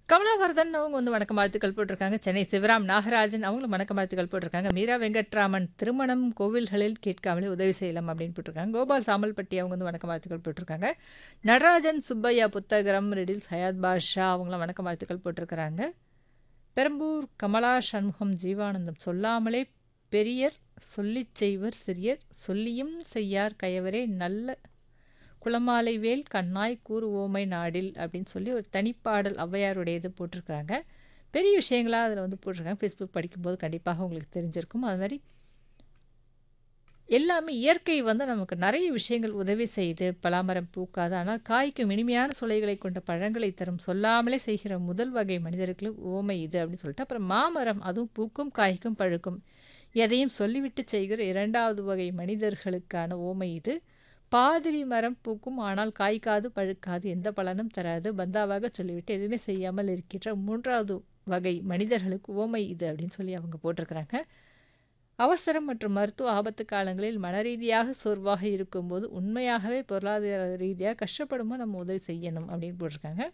கமலாவர்தன் அவங்க வந்து வணக்கம் வாழ்த்துக்கள் போட்டிருக்காங்க சென்னை சிவராம் நாகராஜன் அவங்களும் வணக்கம் வாழ்த்துக்கள் போட்டிருக்காங்க மீரா வெங்கட்ராமன் திருமணம் கோவில்களில் கேட்காமலே உதவி செய்யலாம் அப்படின்னு போட்டிருக்காங்க கோபால் சாமல்பட்டி அவங்க வந்து வணக்கம் வாழ்த்துக்கள் போட்டிருக்காங்க நடராஜன் சுப்பையா புத்தகரம் ரெடில்ஸ் ஹயாத் பாஷா அவங்களும் வணக்கம் வாழ்த்துக்கள் போட்டிருக்கிறாங்க பெரம்பூர் கமலா சண்முகம் ஜீவானந்தம் சொல்லாமலே பெரியர் சொல்லிச் செய்வர் சிறியர் சொல்லியும் செய்யார் கயவரே நல்ல குளமாலை வேல் கண்ணாய் கூறு ஓமை நாடில் அப்படின்னு சொல்லி ஒரு தனிப்பாடல் ஔவையாருடைய இது போட்டிருக்காங்க பெரிய விஷயங்களாக அதில் வந்து போட்டிருக்காங்க ஃபேஸ்புக் படிக்கும்போது கண்டிப்பாக உங்களுக்கு தெரிஞ்சிருக்கும் அது மாதிரி எல்லாமே இயற்கை வந்து நமக்கு நிறைய விஷயங்கள் உதவி செய்யுது பலாமரம் பூக்காது ஆனால் காய்க்கும் இனிமையான சுளைகளை கொண்ட பழங்களை தரும் சொல்லாமலே செய்கிற முதல் வகை மனிதர்களுக்கு ஓமை இது அப்படின்னு சொல்லிட்டு அப்புறம் மாமரம் அதுவும் பூக்கும் காய்க்கும் பழுக்கும் எதையும் சொல்லிவிட்டு செய்கிற இரண்டாவது வகை மனிதர்களுக்கான ஓமை இது பாதிரி மரம் பூக்கும் ஆனால் காய்க்காது பழுக்காது எந்த பலனும் தராது பந்தாவாக சொல்லிவிட்டு எதுவுமே செய்யாமல் இருக்கின்ற மூன்றாவது வகை மனிதர்களுக்கு ஓமை இது அப்படின்னு சொல்லி அவங்க போட்டிருக்கிறாங்க அவசரம் மற்றும் மருத்துவ ஆபத்து காலங்களில் மனரீதியாக சோர்வாக இருக்கும்போது உண்மையாகவே பொருளாதார ரீதியாக கஷ்டப்படும்போது நம்ம உதவி செய்யணும் அப்படின்னு போட்டிருக்காங்க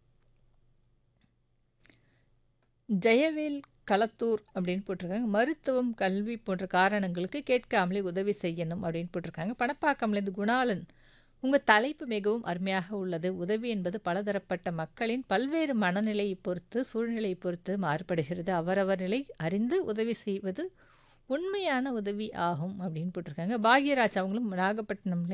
ஜெயவேல் களத்தூர் அப்படின்னு போட்டிருக்காங்க மருத்துவம் கல்வி போன்ற காரணங்களுக்கு கேட்காமலே உதவி செய்யணும் அப்படின்னு போட்டிருக்காங்க பணப்பாக்கம்லேருந்து குணாலன் உங்கள் தலைப்பு மிகவும் அருமையாக உள்ளது உதவி என்பது பலதரப்பட்ட மக்களின் பல்வேறு மனநிலையை பொறுத்து சூழ்நிலையை பொறுத்து மாறுபடுகிறது அவரவர் நிலை அறிந்து உதவி செய்வது உண்மையான உதவி ஆகும் அப்படின்னு போட்டிருக்காங்க பாக்யராஜ் அவங்களும் நாகப்பட்டினம்ல